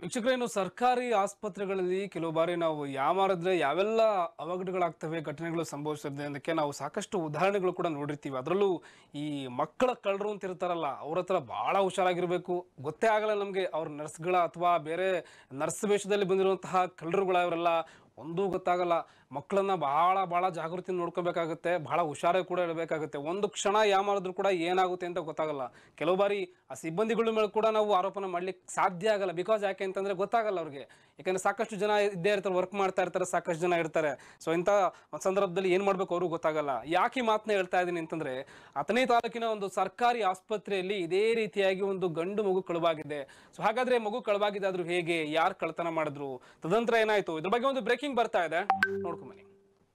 ವೀಕ್ಷಕರೇನು ಸರ್ಕಾರಿ ಆಸ್ಪತ್ರೆಗಳಲ್ಲಿ ಕೆಲವು ಬಾರಿ ನಾವು ಯಾಮಾರಿದ್ರೆ ಯಾವೆಲ್ಲ ಅವಘಡಗಳಾಗ್ತವೆ ಘಟನೆಗಳು ಸಂಭವಿಸ್ತದೆ ಅದಕ್ಕೆ ನಾವು ಸಾಕಷ್ಟು ಉದಾಹರಣೆಗಳು ಕೂಡ ನೋಡಿರ್ತೀವಿ ಅದರಲ್ಲೂ ಈ ಮಕ್ಕಳ ಕಳ್ಳರು ಅಂತ ಇರ್ತಾರಲ್ಲ ಅವ್ರ ಹತ್ರ ಭಾಳ ಹುಷಾರಾಗಿರ್ಬೇಕು ಗೊತ್ತೇ ಆಗಲ್ಲ ನಮಗೆ ಅವ್ರ ನರ್ಸ್ಗಳ ಅಥವಾ ಬೇರೆ ನರ್ಸ್ ವೇಷದಲ್ಲಿ ಬಂದಿರುವಂತಹ ಕಳ್ಳರುಗಳ ಅವರೆಲ್ಲ ಒಂದೂ ಗೊತ್ತಾಗಲ್ಲ ಮಕ್ಕಳನ್ನ ಬಹಳ ಬಹಳ ಜಾಗೃತಿ ನೋಡ್ಕೋಬೇಕಾಗುತ್ತೆ ಬಹಳ ಹುಷಾರಾಗಿ ಕೂಡ ಇರಬೇಕಾಗುತ್ತೆ ಒಂದು ಕ್ಷಣ ಯಾಮಾರಿದ್ರು ಕೂಡ ಏನಾಗುತ್ತೆ ಅಂತ ಗೊತ್ತಾಗಲ್ಲ ಕೆಲವು ಬಾರಿ ಆ ಸಿಬ್ಬಂದಿಗಳ ಮೇಲೆ ಕೂಡ ನಾವು ಆರೋಪನ ಮಾಡ್ಲಿಕ್ಕೆ ಸಾಧ್ಯ ಆಗಲ್ಲ ಬಿಕಾಸ್ ಯಾಕೆ ಅಂತಂದ್ರೆ ಗೊತ್ತಾಗಲ್ಲ ಅವ್ರಿಗೆ ಯಾಕಂದ್ರೆ ಸಾಕಷ್ಟು ಜನ ಇದ್ದೇ ಇರ್ತಾರೆ ವರ್ಕ್ ಮಾಡ್ತಾ ಇರ್ತಾರೆ ಸಾಕಷ್ಟು ಜನ ಇರ್ತಾರೆ ಸೊ ಇಂಥ ಒಂದ್ ಸಂದರ್ಭದಲ್ಲಿ ಏನ್ ಮಾಡ್ಬೇಕು ಅವ್ರಿಗೂ ಗೊತ್ತಾಗಲ್ಲ ಯಾಕೆ ಈ ಮಾತನ್ನ ಹೇಳ್ತಾ ಇದ್ದೀನಿ ಅಂತಂದ್ರೆ ಅಥಣಿ ತಾಲೂಕಿನ ಒಂದು ಸರ್ಕಾರಿ ಆಸ್ಪತ್ರೆಯಲ್ಲಿ ಇದೇ ರೀತಿಯಾಗಿ ಒಂದು ಗಂಡು ಮಗು ಕಳುವಾಗಿದೆ ಸೊ ಹಾಗಾದ್ರೆ ಮಗು ಕಳುವಾಗಿದೆ ಆದ್ರೂ ಹೇಗೆ ಯಾರು ಕಳ್ತನ ಮಾಡಿದ್ರು ತದಂತರ ಏನಾಯ್ತು ಇದ್ರ ಬಗ್ಗೆ ಒಂದು ಬ್ರೇಕಿಂಗ್ ಬರ್ತಾ ಇದೆ ನೋಡ್ಕೊಂಬನ್ನಿ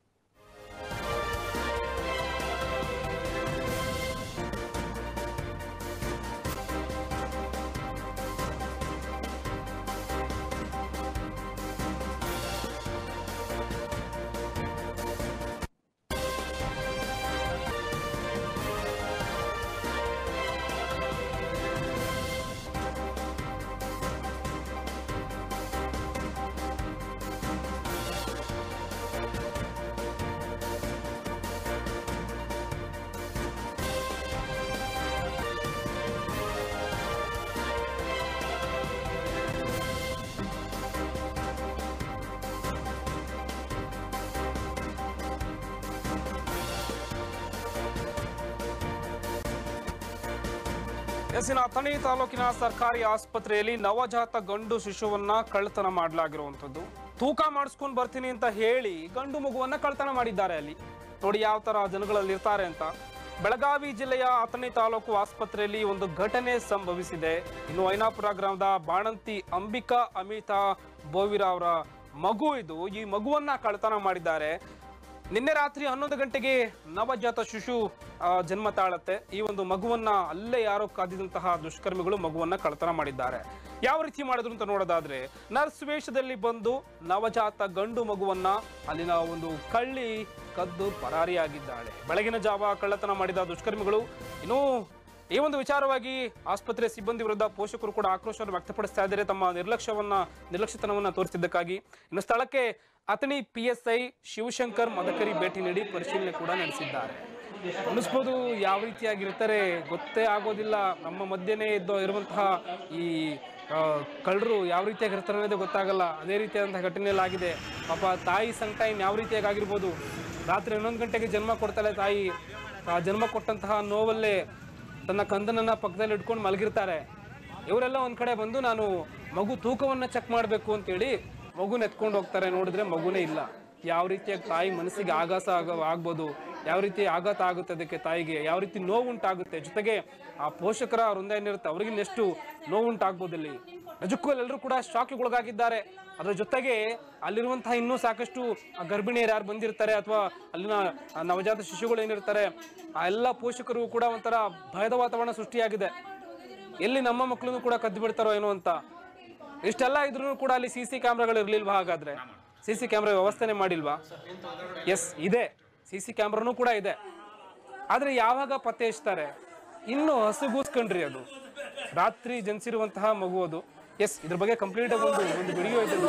ಎಸ್ಸಿನ ಅಥಣಿ ತಾಲೂಕಿನ ಸರ್ಕಾರಿ ಆಸ್ಪತ್ರೆಯಲ್ಲಿ ನವಜಾತ ಗಂಡು ಶಿಶುವನ್ನ ಕಳ್ಳತನ ಮಾಡಲಾಗಿರುವಂಥದ್ದು ತೂಕ ಮಾಡಿಸ್ಕೊಂಡು ಬರ್ತೀನಿ ಅಂತ ಹೇಳಿ ಗಂಡು ಮಗುವನ್ನ ಕಳ್ಳತನ ಮಾಡಿದ್ದಾರೆ ಅಲ್ಲಿ ನೋಡಿ ಯಾವ ತರ ಜನಗಳಲ್ಲಿ ಇರ್ತಾರೆ ಅಂತ ಬೆಳಗಾವಿ ಜಿಲ್ಲೆಯ ಅಥಣಿ ತಾಲೂಕು ಆಸ್ಪತ್ರೆಯಲ್ಲಿ ಒಂದು ಘಟನೆ ಸಂಭವಿಸಿದೆ ಇನ್ನು ಐನಾಪುರ ಗ್ರಾಮದ ಬಾಣಂತಿ ಅಂಬಿಕಾ ಅಮಿತಾ ಬೋವಿರಾ ಅವರ ಮಗು ಇದು ಈ ಮಗುವನ್ನ ಕಳ್ಳತನ ಮಾಡಿದ್ದಾರೆ ನಿನ್ನೆ ರಾತ್ರಿ ಹನ್ನೊಂದು ಗಂಟೆಗೆ ನವಜಾತ ಶಿಶು ಆ, ಜನ್ಮ ತಾಳತ್ತೆ ಈ ಒಂದು ಮಗುವನ್ನ ಅಲ್ಲೇ ಯಾರೋ ಕಾದಿದಂತಹ ದುಷ್ಕರ್ಮಿಗಳು ಮಗುವನ್ನ ಕಳ್ಳತನ ಮಾಡಿದ್ದಾರೆ ಯಾವ ರೀತಿ ಮಾಡಿದ್ರು ಅಂತ ನೋಡೋದಾದ್ರೆ ನರ್ಸ್ ವೇಷದಲ್ಲಿ ಬಂದು ನವಜಾತ ಗಂಡು ಮಗುವನ್ನ ಅಲ್ಲಿನ ಒಂದು ಕಳ್ಳಿ ಕದ್ದು ಪರಾರಿಯಾಗಿದ್ದಾಳೆ ಬೆಳಗಿನ ಜಾವ ಕಳ್ಳತನ ಮಾಡಿದ ದುಷ್ಕರ್ಮಿಗಳು ಇನ್ನು ಈ ಒಂದು ವಿಚಾರವಾಗಿ ಆಸ್ಪತ್ರೆ ಸಿಬ್ಬಂದಿ ವಿರುದ್ಧ ಪೋಷಕರು ಕೂಡ ಆಕ್ರೋಶವನ್ನು ವ್ಯಕ್ತಪಡಿಸ್ತಾ ಇದ್ದಾರೆ ತಮ್ಮ ನಿರ್ಲಕ್ಷ್ಯವನ್ನ ನಿರ್ಲಕ್ಷ್ಯತನವನ್ನ ತೋರಿಸಿದ್ದಕ್ಕಾಗಿ ಇನ್ನು ಸ್ಥಳಕ್ಕೆ Athani P S I Shivashankar Madakari ಭೇಟಿ ನೀಡಿ ಪರಿಶೀಲನೆ ಕೂಡ ನಡೆಸಿದ್ದಾರೆ ಅನಿಸ್ಬೋದು ಯಾವ ರೀತಿಯಾಗಿರ್ತಾರೆ ಗೊತ್ತೇ ಆಗೋದಿಲ್ಲ ನಮ್ಮ ಮಧ್ಯೆನೇ ಇದ್ದು ಇರುವಂತಹ ಈ ಕಳ್ಳರು ಯಾವ ರೀತಿಯಾಗಿರ್ತಾರೆ ಅನ್ನೋದೇ ಗೊತ್ತಾಗಲ್ಲ ಅದೇ ರೀತಿಯಾದಂತಹ ಘಟನೆಯಲ್ಲಿ ಆಗಿದೆ ಪಾಪ ತಾಯಿ ಸಂಕಟ ಇನ್ನು ಯಾವ ರೀತಿಯಾಗಿ ಆಗಿರ್ಬೋದು ರಾತ್ರಿ ಹನ್ನೊಂದು ಗಂಟೆಗೆ ಜನ್ಮ ಕೊಡ್ತಾಳೆ ತಾಯಿ ಆ ಜನ್ಮ ಕೊಟ್ಟಂತಹ ನೋವಲ್ಲೇ ತನ್ನ ಕಂದನನ್ನ ಪಕ್ಕದಲ್ಲಿ ಇಟ್ಕೊಂಡು ಮಲಗಿರ್ತಾರೆ ಇವರೆಲ್ಲ ಒಂದ್ ಕಡೆ ಬಂದು ನಾನು ಮಗು ತೂಕವನ್ನ ಚೆಕ್ ಮಾಡಬೇಕು ಅಂತೇಳಿ ಮಗುನ ಎತ್ಕೊಂಡು ಹೋಗ್ತಾರೆ ನೋಡಿದ್ರೆ ಮಗುನೇ ಇಲ್ಲ ಯಾವ ರೀತಿಯಾಗಿ ತಾಯಿ ಮನಸ್ಸಿಗೆ ಆಘಾತ ಆಗ ಆಗ್ಬೋದು ಯಾವ ರೀತಿ ಆಘಾತ ಆಗುತ್ತೆ ಅದಕ್ಕೆ ತಾಯಿಗೆ ಯಾವ ರೀತಿ ನೋವು ಉಂಟಾಗುತ್ತೆ ಜೊತೆಗೆ ಆ ಪೋಷಕರ ವೃಂದ ಏನಿರುತ್ತೆ ಅವ್ರಿಗೆ ಎಷ್ಟು ನೋವು ಉಂಟಾಗ್ಬೋದು ಇಲ್ಲಿ ನಿಜಕ್ಕೂ ಎಲ್ಲರೂ ಕೂಡ ಶಾಕ್ಗೊಳಗಾಗಿದ್ದಾರೆ ಅದ್ರ ಜೊತೆಗೆ ಅಲ್ಲಿರುವಂತಹ ಇನ್ನೂ ಸಾಕಷ್ಟು ಆ ಗರ್ಭಿಣಿಯರು ಯಾರು ಬಂದಿರ್ತಾರೆ ಅಥವಾ ಅಲ್ಲಿನ ಆ ನವಜಾತ ಶಿಶುಗಳು ಏನಿರ್ತಾರೆ ಆ ಎಲ್ಲ ಪೋಷಕರು ಕೂಡ ಒಂಥರ ಭಯದ ವಾತಾವರಣ ಸೃಷ್ಟಿಯಾಗಿದೆ ಎಲ್ಲಿ ನಮ್ಮ ಮಕ್ಕಳನ್ನು ಕೂಡ ಕದ್ದು ಬಿಡ್ತಾರೋ ಏನೋ ಅಂತ ಇಷ್ಟೆಲ್ಲ ಇದ್ರೂ ಕೂಡ ಅಲ್ಲಿ ಸಿ ಸಿ ಕ್ಯಾಮ್ರಾಗಳು ಇರ್ಲಿಲ್ವಾ ಹಾಗಾದ್ರೆ ಸಿ ಸಿ ಕ್ಯಾಮ್ರಾ ವ್ಯವಸ್ಥೆನೆ ಮಾಡಿಲ್ವಾ ಎಸ್ ಇದೆ ಸಿ ಸಿ ಕ್ಯಾಮ್ರಾನು ಕೂಡ ಇದೆ ಆದ್ರೆ ಯಾವಾಗ ಪತ್ತೆ ಹಚ್ತಾರೆ ಇನ್ನು ಹಸುಗೂಸ್ಕೊಂಡ್ರಿ ಅದು ರಾತ್ರಿ ಜನಿಸಿರುವಂತಹ ಮಗು ಅದು ಎಸ್ ಇದ್ರ ಬಗ್ಗೆ ಕಂಪ್ಲೀಟ್ ಆಗಿ ಒಂದು ಒಂದು ವಿಡಿಯೋ ಇದೆ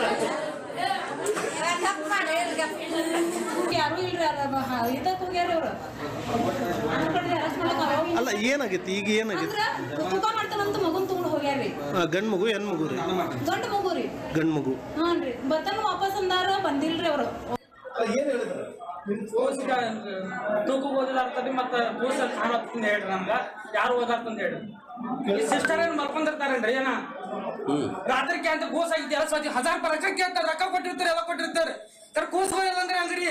ಯಾರು ಇಲ್ರಿ ಇದಕ್ಕೆ ಹೋಗ್ಯಾರ ಅವ್ರು ಅರೆಸ್ಟ್ ಮಾಡಕ್ ಅವ್ರು ಅಲ್ಲ ಏನಾಗೈತಿ ಈಗ ಏನಾಗೈತಿ ಅಂದ್ರ ತೂಕ ಮಾಡ್ತಾನಂತ ಮಗುನ್ ತಗೊಂಡು ಹೋಗ್ಯಾರ್ರಿ ಗಂಡು ಮಗು ಹೆಣ್ಣು ಮಗು ರೀ ಗಂಡ ಮಗು ರೀ ಗಂಡು ಮಗು ಹಾನ್ರಿ ಬತ್ತನ ವಾಪಸ್ ಅಂದಾರ ಬಂದಿಲ್ರಿ ಅವ್ರು ಕೂಸಿಗೆ ತೂಕ ಓದಿಲ್ಲ ಅಂತಂದ್ರೆ ಮತ್ತೆ ಕೂಸ ಕಾಣತ್ತಂದ ಹೇಳ್ರಿ ನಮ್ಗ ಯಾರು ಓದಾರ್ತಂದ ಹೇಳ್ರಿ ಈ ಸಿಸ್ಟರ್ ಏನ್ ಮಲ್ಕೊಂಡಿರ್ತಾರೇನ್ರಿ ಏನ ರಾತ್ರಿ ಅಂತ ಕೂಸ ಐತಿ ಎಲ್ಲ ಸ್ವಚ್ಛ ಹಜಾರ್ ಪರ್ ರೊಕ್ಕ ಕೇಳ್ತಾರೆ ರೊಕ್ಕ ಕೊಟ್ಟಿರ್ತಾರೆ ಎಲ್ಲ ಕೊಟ್ಟಿರ್ತಾರೆ ಸರ್ ಕೂಸ ಹೋಗಿಲ್ಲ ಅಂದ್ರೆ ಅಂಗಡಿ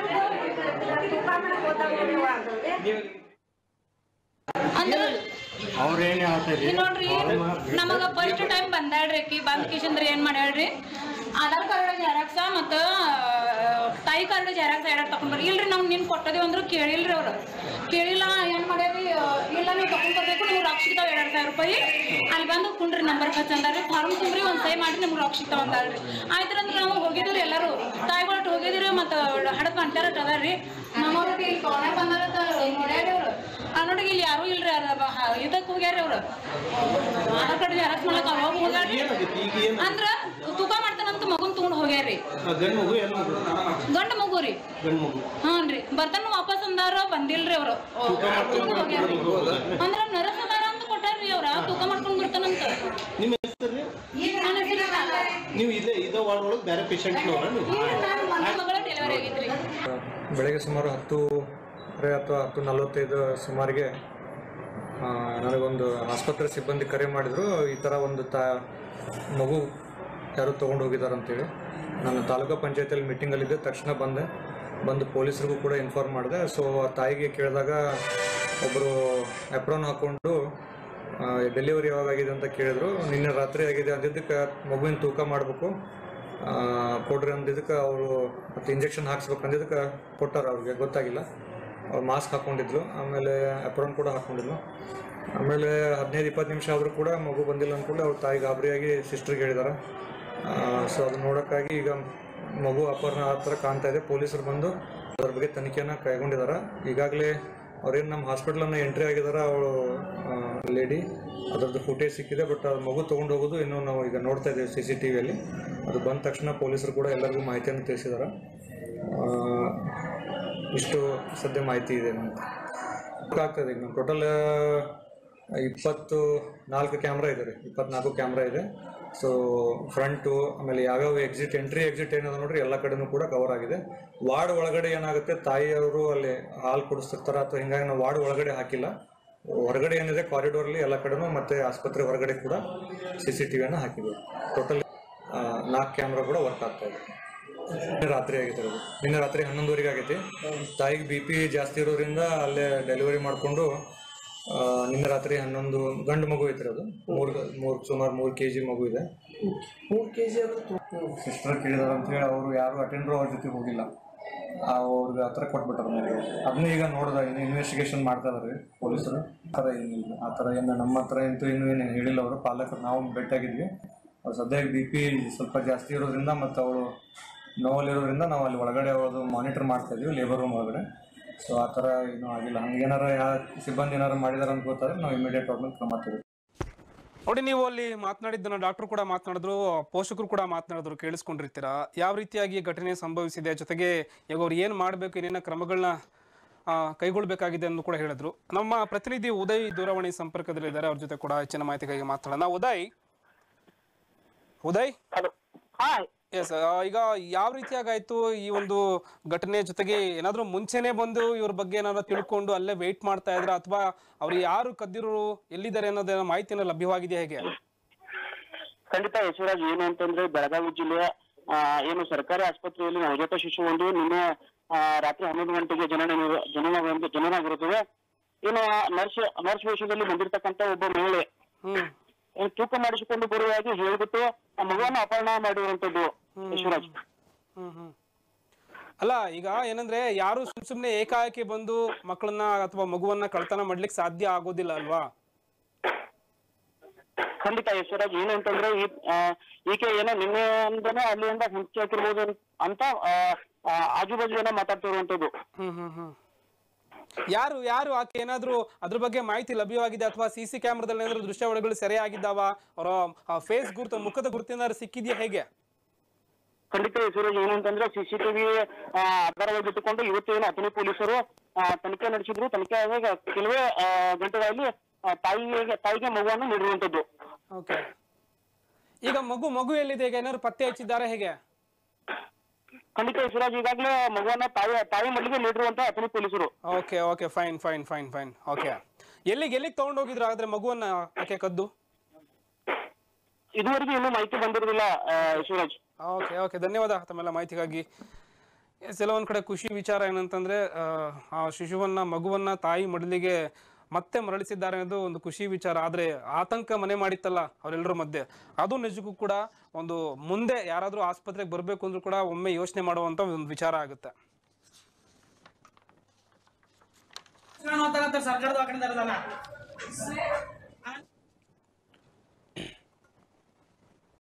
ಅಂದ್ರೆ ಅವ್ರೇನ್ ಹೇಳ್ತಾರೆ ಈಗ ನೋಡ್ರಿ ನಮಗ ಫಸ್ಟ್ ಟೈಮ್ ಬಂದಾಳ್ರಿ ಆಕಿ ಬಂದ್ ಕಿಶಂದ್ರಿ ಏನ್ ಮಾಡ್ಯಾಳ್ರಿ ಆಧಾರ್ ಕಾರ್ಡ್ ಜೆರಾಕ್ಸ ಮತ್ತ ತಾಯಿ ಕಾರ್ಡ್ ಜೆರಾಕ್ಸ್ ಎರಡ್ ತಕೊಂಡ್ ಬರ್ರಿ ಇಲ್ರಿ ನಾವ್ ನಿನ್ ಕೊಟ್ಟದೇವ್ ಅಂದ್ರು ಕೇಳಿಲ್ರಿ ಅವ್ರು ಕೇಳಿಲ್ಲ ಏನ್ ಮಾಡ್ಯಾರಿ ಆ, ಇಲ್ಲ ನೀವು ತಕೊಂಡ್ ಬರ್ಬೇಕು ನಿಮ್ಗೆ ರೊಕ್ಕ ಸಿಗ್ತಾವ ಎರಡ್ ಸಾವಿರ ರೂಪಾಯಿ ಅಲ್ಲಿ ಬಂದು ಕುಂಡ್ರಿ ನಂಬರ್ ಖರ್ಚು ಅಂದಾರ್ರಿ ಫಾರ್ಮ್ ತುಂಬ್ರಿ ಒಂದ್ ಸೈ ಮಾಡಿ ನಿಮ್ಗೆ ರೊಕ್ಕ ಸಿಗ್ತಾವ ಅಂದಾಳ್ರಿ ಆಯ್ತ್ರಂದ್ರೆ ನಾವು ಹೋಗಿದ್ರಿ ಎಲ್ಲಾರು ತಾಯಿಗಳು ಹೋಗಿದ್ರಿ ಮತ್ತ ಹಡದ್ ಕಂಟಾರ ಅದಾರ್ರಿ ನಮ್ಮವ್ರಿಗೆ ಇಲ್ಲಿ ಕಾಣೆ ಬಂದಾರ ನೋಡ್ಯಾರಿ ಅವ್ರು ಆ ನೋಡಿ ಇಲ್ಲಿ ಯಾರು ಇಲ್ರಿ ಇದಕ್ಕೆ ಹೋಗ್ಯಾರಿ ಅವ್ರು ಆಧಾರ್ ಕಾರ್ಡ್ ಜೆರಾಕ್ಸ್ ಮಾಡ್ಲಕ್ಕ ಅವಾಗ ಹೋಗ್ಯಾರಿ ಏನಾಗೈತಿ ಈಗ ಏನು ಅಂದ್ರ ತೂಕ ಮಾಡ್ತಾನಂತ ಮಗುನ್ ತಗೊಂಡ್ ಹೋಗ್ಯಾರಿ ಗಂಡು ಮಗು ಹೆಣ್ಣು ಮಗು ಗಂಡ ಮಗು ರೀ ಗಂಡು ಮಗು ಹಾನ್ರಿ ಬರ್ತಾನ ವಾಪಸ್ ಅಂದಾರ ಬಂದಿಲ್ರಿ ಅವ್ರು ತಗೊಂಡ್ ಹೋಗ್ಯಾರಿ ಅಂದ್ರ ನರಸ್ ಅದಾರ ಅಂತ ಕೊಟ್ಟಾರ್ರಿ ಅವ್ರ ತೂಕ ಮಾಡ್ಕೊಂಡ್ ಬರ್ತಾನಂತ ನಿಮ್ಮ ಹೆಸರು ರೀ ನನ್ನ ಹೆಸರು ರಾಧಾ. ನೀವು ಇಲ್ಲೇ ಇದ ವಾರ್ಡ್ ಒಳಗೆ ಬೇರೆ ಪೇಷಂಟ್ನವ್ರ ನೀವು ಇಲ್ರಿ, ನಾನು ಮೊನ್ನೆ ಮಗಳ ಡೆಲಿವರಿ ಆಗೈತ್ರಿ ಬೆಳಗ್ಗೆ ಸುಮಾರು ಹತ್ತುವರೆ ಅಥವಾ ಹತ್ತು ನಲವತ್ತೈದು ಸುಮಾರಿಗೆ ಆ, ನನಗೊಂದು ಆಸ್ಪತ್ರೆ ಸಿಬ್ಬಂದಿ ಕರೆ ಮಾಡಿದ್ರು ಈ ಥರ ಒಂದು ತಾ ಮಗು ಯಾರು ತೊಗೊಂಡು ಹೋಗಿದ್ದಾರೆ ಅಂತೇಳಿ ನಾನು ತಾಲೂಕು ಪಂಚಾಯತಿಯಲ್ಲಿ ಮೀಟಿಂಗಲ್ಲಿದ್ದೆ ತಕ್ಷಣ ಬಂದೆ ಬಂದು ಪೊಲೀಸರಿಗೂ ಕೂಡ ಇನ್ಫಾರ್ಮ್ ಮಾಡಿದೆ ಸೊ ಆ ತಾಯಿಗೆ ಕೇಳಿದಾಗ ಒಬ್ಬರು ಎಪ್ರಾನ್ ಹಾಕ್ಕೊಂಡು ಡೆಲಿವರಿ ಯಾವಾಗ ಆಗಿದೆ ಅಂತ ಕೇಳಿದ್ರು ನಿನ್ನೆ ರಾತ್ರಿ ಆಗಿದೆ ಅಂದಿದ್ದಕ್ಕೆ ಮಗುವಿನ ತೂಕ ಮಾಡಬೇಕು ಕೊಡ್ರಿ ಅಂದಿದ್ದಕ್ಕೆ ಅವರು ಮತ್ತೆ ಇಂಜೆಕ್ಷನ್ ಹಾಕ್ಸ್ಬೇಕು ಅಂದಿದ್ದಕ್ಕೆ ಕೊಟ್ಟಾರ ಅವ್ರಿಗೆ ಗೊತ್ತಾಗಿಲ್ಲ ಅವ್ರು ಮಾಸ್ಕ್ ಹಾಕ್ಕೊಂಡಿದ್ಲು ಆಮೇಲೆ ಅಪ್ರಾನ್ ಕೂಡ ಹಾಕ್ಕೊಂಡಿದ್ಲು ಆಮೇಲೆ ಹದಿನೈದು ಇಪ್ಪತ್ತು ನಿಮಿಷ ಆದರೂ ಕೂಡ ಮಗು ಬಂದಿಲ್ಲ ಅಂದ್ಕೊಂಡು ಅವ್ರ ತಾಯಿ ಗಾಬರಿಯಾಗಿ ಸಿಸ್ಟ್ರಿಗೆ ಹೇಳಿದ್ದಾರೆ ಸೊ ಅದು ನೋಡೋಕ್ಕಾಗಿ ಈಗ ಮಗು ಅಪಹರಣ ಆ ಥರ ಕಾಣ್ತಾ ಇದೆ ಪೊಲೀಸರು ಬಂದು ಅದ್ರ ಬಗ್ಗೆ ತನಿಖೆಯನ್ನು ಕೈಗೊಂಡಿದ್ದಾರೆ ಈಗಾಗಲೇ ಅವ್ರೇನು ನಮ್ಮ ಹಾಸ್ಪಿಟ್ಲನ್ನು ಎಂಟ್ರಿ ಆಗಿದ್ದಾರೆ ಅವಳು ಲೇಡಿ ಅದರದ್ದು ಫುಟೇಜ್ ಸಿಕ್ಕಿದೆ ಬಟ್ ಅದು ಮಗು ತೊಗೊಂಡು ಹೋಗೋದು ಇನ್ನೂ ನಾವು ಈಗ ನೋಡ್ತಾ ಇದ್ದೇವೆ ಸಿ ಸಿ ಟಿ ವಿಯಲ್ಲಿ ಅದು ಬಂದ ತಕ್ಷಣ ಪೊಲೀಸರು ಕೂಡ ಎಲ್ಲರಿಗೂ ಮಾಹಿತಿಯನ್ನು ತಿಳಿಸಿದ್ದಾರೆ ಆ, ಇಷ್ಟು ಸದ್ಯ ಮಾಹಿತಿ ಇದೆ ನಮ್ಗೆ ಆಗ್ತದೆ ಈಗ ಟೋಟಲ್ ಇಪ್ಪತ್ತು ನಾಲ್ಕು ಕ್ಯಾಮ್ರಾ ಇದೆ ರೀ ಇಪ್ಪತ್ನಾಲ್ಕು ಕ್ಯಾಮ್ರಾ ಇದೆ ಸೊ ಫ್ರಂಟು ಆಮೇಲೆ ಯಾವ್ಯಾವ ಎಕ್ಸಿಟ್ ಎಂಟ್ರಿ ಎಕ್ಸಿಟ್ ಏನದ ನೋಡ್ರಿ ಎಲ್ಲ ಕಡೆನೂ ಕೂಡ ಕವರ್ ಆಗಿದೆ ವಾರ್ಡ್ ಒಳಗಡೆ ಏನಾಗುತ್ತೆ ತಾಯಿಯವರು ಅಲ್ಲಿ ಹಾಲು ಕುಡಿಸ್ತಿರ್ತಾರೆ ಅಥವಾ ಹಿಂಗಾಗಿ ನಾವು ವಾರ್ಡ್ ಒಳಗಡೆ ಹಾಕಿಲ್ಲ ಹೊರಗಡೆ ಏನಿದೆ ಕಾರಿಡೋರ್ಲಿ ಎಲ್ಲ ಕಡೆನೂ ಮತ್ತೆ ಆಸ್ಪತ್ರೆ ಹೊರಗಡೆ ಕೂಡ ಸಿ ಸಿ ಟಿ ವಿಯನ್ನು ಹಾಕಿದ್ದೀವಿ ಟೋಟಲ್ ನಾಲ್ಕು ಕ್ಯಾಮ್ರಾ ಕೂಡ ವರ್ಕ್ ಆಗ್ತಾ ಇದೆ ನಿನ್ನೆ ರಾತ್ರಿ ಆಗೈತೆ ಅದು ನಿನ್ನೆ ರಾತ್ರಿ ಹನ್ನೊಂದುವರೆಗೆ ಆಗೈತಿ ತಾಯಿಗೆ ಬಿ ಪಿ ಜಾಸ್ತಿ ಇರೋದ್ರಿಂದ ಅಲ್ಲೇ ಡೆಲಿವರಿ ಮಾಡಿಕೊಂಡು ನಿನ್ನೆ ರಾತ್ರಿ ಹನ್ನೊಂದು ಗಂಡು ಮಗು ಐತ್ರಿ ಅದು ಮೂರು ಮೂರು ಸುಮಾರು ಮೂರು ಕೆ ಜಿ ಮಗು ಇದೆ ಮೂರು ಕೆ ಜಿ ಸಿಸ್ಟರ್ ಕೇಳಿದಾರೆ ಅಂತ ಹೇಳಿ ಅವರು ಯಾರು ಅಟೆಂಡ್ರು ಅವ್ರ ಜೊತೆ ಹೋಗಿಲ್ಲ ಅವ್ರಿಗೆ ಹತ್ರ ಕೊಟ್ಬಿಟ್ಟಾರ ಮಗು ಅದನ್ನ ಈಗ ನೋಡ್ದ ಇನ್ನು ಇನ್ವೆಸ್ಟಿಗೇಷನ್ ಮಾಡ್ತಾ ಇದಾರೆ ಪೊಲೀಸರು ಆ ಥರ ಏನಿಲ್ಲ ಆ ಥರ ಏನು ನಮ್ಮ ಹತ್ರ ಅಂತೂ ಇನ್ನೂ ಏನು ಹೇಳಿಲ್ಲ ಅವರು ಪಾಲಕರು ನಾವು ಭೇಟಿಯಾಗಿದ್ವಿ ಅವ್ರು ಸದ್ಯಕ್ಕೆ ಬಿ ಪಿ ಸ್ವಲ್ಪ ಜಾಸ್ತಿ ಇರೋದ್ರಿಂದ ಮತ್ತು ಅವಳು ನೋವಲ್ಲಿರೋದ್ರಿಂದ ನಾವು ಅಲ್ಲಿ ಒಳಗಡೆ ಅವ್ರದ್ದು ಮಾನಿಟರ್ ಮಾಡ್ತಾ ಇದೀವಿ ಲೇಬರ್ ರೂಮ್ ಒಳಗಡೆ ಸೊ ಆ ಥರ ಏನೂ ಆಗಿಲ್ಲ ಹಂಗೆ ಏನಾರ ಯಾ ಸಿಬ್ಬಂದಿ ಏನಾರು ಮಾಡಿದಾರೆ ಅಂತ ಗೊತ್ತಾದ್ರೆ ನಾವು ಇಮಿಡಿಯೇಟ್ ಅವ್ರನ್ನ ಕ್ರಮ ತಗೋತೀವಿ ನೋಡಿ ನೀವು ಅಲ್ಲಿ ಮಾತನಾಡಿದ್ದನ್ನ ಡಾಕ್ಟರ್ ಕೂಡ ಮಾತನಾಡಿದ್ರು ಪೋಷಕರು ಕೂಡ ಮಾತನಾಡಿದ್ರು ಕೇಳಿಸ್ಕೊಂಡಿರ್ತೀರಾ ಯಾವ ರೀತಿಯಾಗಿ ಈ ಘಟನೆ ಸಂಭವಿಸಿದೆ ಜೊತೆಗೆ ಈಗ ಅವ್ರು ಏನು ಮಾಡಬೇಕು ಏನೇನ ಕ್ರಮಗಳನ್ನ ಆ, ಕೈಗೊಳ್ಬೇಕಾಗಿದೆ ಅಂತ ಕೂಡ ಹೇಳಿದ್ರು ನಮ್ಮ ಪ್ರತಿನಿಧಿ ಉದಯ್ ದೂರವಾಣಿ ಸಂಪರ್ಕದಲ್ಲಿದ್ದಾರೆ ಅವ್ರ ಜೊತೆ ಕೂಡ ಹೆಚ್ಚಿನ ಮಾಹಿತಿಗಾಗಿ ಮಾತಾಡೋಣ ಉದಯ್ ಉದಯ್ ಎಸ್ ಈಗ ಯಾವ ರೀತಿಯಾಗಾಯ್ತು ಈ ಒಂದು ಘಟನೆ ಜೊತೆಗೆ ಏನಾದ್ರೂ ಮುಂಚೆನೆ ಬಂದು ಇವ್ರ ಬಗ್ಗೆ ಏನಾದ್ರು ತಿಳ್ಕೊಂಡು ಅಲ್ಲೇ ವೆಯ್ಟ್ ಮಾಡ್ತಾ ಇದ್ರ ಅಥವಾ ಅವ್ರು ಯಾರು ಕದ್ದಿರೋರು ಎಲ್ಲಿದ್ದಾರೆ ಅನ್ನೋದೇನೋ ಮಾಹಿತಿನ ಲಭ್ಯವಾಗಿದೆಯಾ ಹೇಗೆ ಖಂಡಿತ ಯಶವರಾಜ್ ಏನು ಅಂತಂದ್ರೆ ಬೆಳಗಾವಿ ಜಿಲ್ಲೆಯ ಆ, ಏನು ಸರ್ಕಾರಿ ಆಸ್ಪತ್ರೆಯಲ್ಲಿ ನವಜಾತ ಶಿಶು ಒಂದು ನಿನ್ನೆ ಆ, ರಾತ್ರಿ ಹನ್ನೊಂದು ಗಂಟೆಗೆ ಜನನ ಜನನ ಜನನಾಗಿರುತ್ತದೆ ಏನು ನರ್ಸ್ ನರ್ಸ್ ವೇಷದಲ್ಲಿ ಬಂದಿರತಕ್ಕಂತ ಒಬ್ಬ ಮಹಿಳೆ ಹ್ಮ್ ಏನು ತೂಕ ಮಾಡಿಸಿಕೊಂಡು ಬರುವಾಗಿ ಹೇಳ್ಬಿಟ್ಟು ಆ ಮಗುವನ್ನ ಅಪಹರಣ ಮಾಡಿರುವಂತದ್ದು ಯಶವರಾಜ್ ಹ್ಮ್ ಹ್ಮ್ ಅಲ್ಲ ಈಗ ಏನಂದ್ರೆ ಯಾರು ಸುಮ್ ಸುಮ್ನೆ ಏಕಾಏಕಿ ಬಂದು ಮಕ್ಕಳನ್ನ ಅಥವಾ ಮಗುವನ್ನ ಕಳ್ತನ ಮಾಡ್ಲಿಕ್ಕೆ ಸಾಧ್ಯ ಆಗೋದಿಲ್ಲ ಅಲ್ವಾ ಖಂಡಿತ ಯಶವರಾಜ್ ಏನು ಅಂತಂದ್ರೆ ಈ ಆ, ಈಕೆ ಏನೋ ನಿನ್ನೆಯಿಂದನೇ ಅಲ್ಲಿಂದ ಹುಂಚಿ ಹಾಕಿರ್ಬೋದು ಅಂತ ಆ, ಆ, ಆಜು ಬಾಜು ಜನ ಮಾತಾಡ್ತಿರುವಂತದ್ದು ಹ್ಮ್ ಹ್ಮ್ ಹ್ಮ್ ಯಾರು ಯಾರು ಆಕೆ ಏನಾದ್ರೂ ಅದ್ರ ಬಗ್ಗೆ ಮಾಹಿತಿ ಲಭ್ಯವಾಗಿದೆ ಅಥವಾ ಸಿ ಸಿ ಕ್ಯಾಮ್ರಾದಲ್ಲಿ ಏನಾದ್ರು ದೃಶ್ಯಾವಳಿಗಳು ಸೆರೆ ಆಗಿದ್ದಾವ ಅವರ ಫೇಸ್ ಗುರುತು ಮುಖದ ಗುರುತಿನಾದ್ರು ಸಿಕ್ಕಿದ್ಯಾ ಹೇಗೆ ಖಂಡಿತ ಯಶವರಾಜ್ ಏನು ಅಂತಂದ್ರೆ ಸಿಸಿಟಿವಿ ಆಧಾರವಾಗಿ ಇಟ್ಟುಕೊಂಡು ಇವತ್ತು ಏನು ಅಥಣಿ ಪೊಲೀಸರು ಆ, ತನಿಖೆ ನಡೆಸಿದ್ರು ತನಿಖೆ ಆದಾಗ ಕೆಲವೇ ಆ, ಗಂಟೆಗಳಲ್ಲಿ ಆ, ತಾಯಿಗೆ ತಾಯಿಗೆ ಮಗುವನ್ನು ನೀಡಿರುವಂತದ್ದು ಓಕೆ ಈಗ ಮಗು ಮಗು ಎಲ್ಲಿದೆ ಈಗ ಏನಾದ್ರು ಪತ್ತೆ ಹಚ್ಚಿದ್ದಾರೆ ಹೇಗೆ ಖಂಡಿತ ಯಶವರಾಜ್ ಈಗಾಗಲೇ ಮಗುವನ್ನ ತಾಯಿ ತಾಯಿ ಮಲ್ಲಿಗೆ ನೀಡಿರುವಂತ ಅಥಣಿ ಪೊಲೀಸರು okay okay fine fine fine fine okay ಎಲ್ಲಿಗೆ ಎಲ್ಲಿಗೆ ತಗೊಂಡು ಹೋಗಿದ್ರು ಆದ್ರೆ ಮಗುವನ್ನ ಆಕೆ ಕದ್ದು ಇದುವರೆಗೂ ಇನ್ನೂ ಮಾಹಿತಿ ಬಂದಿರೋದಿಲ್ಲ ಆ, ಯಶವರಾಜ್ ಓಕೆ ಓಕೆ ಧನ್ಯವಾದ ತಮ್ಮೆಲ್ಲ ಮಾಹಿತಿಗಾಗಿ ಎಸ್, ಎಲ್ಲ ಒಂದ್ ಕಡೆ ಖುಷಿ ವಿಚಾರ ಏನಂತಂದ್ರೆ ಆ, ಆ ಶಿಶುವನ್ನ ಮಗುವನ್ನ ತಾಯಿ ಮಡಲಿಗೆ ಮತ್ತೆ ಮರಳಿಸಿದ್ದಾರೆ ಅನ್ನೋದು ಒಂದು ಖುಷಿ ವಿಚಾರ ಆದರೆ ಆತಂಕ ಮನೆ ಮಾಡಿತ್ತಲ್ಲ ಅವರೆಲ್ಲರ ಮಧ್ಯೆ ಅದು ನಿಜಕ್ಕೂ ಕೂಡ ಒಂದು ಮುಂದೆ ಯಾರಾದರೂ ಆಸ್ಪತ್ರೆಗೆ ಬರಬೇಕು ಅಂದ್ರೂ ಕೂಡ ಒಮ್ಮೆ ಯೋಚನೆ ಮಾಡುವಂಥ ಒಂದು ವಿಚಾರ ಆಗುತ್ತೆ ಸರ್ಕಾರದ ದವಾಖಾನೆ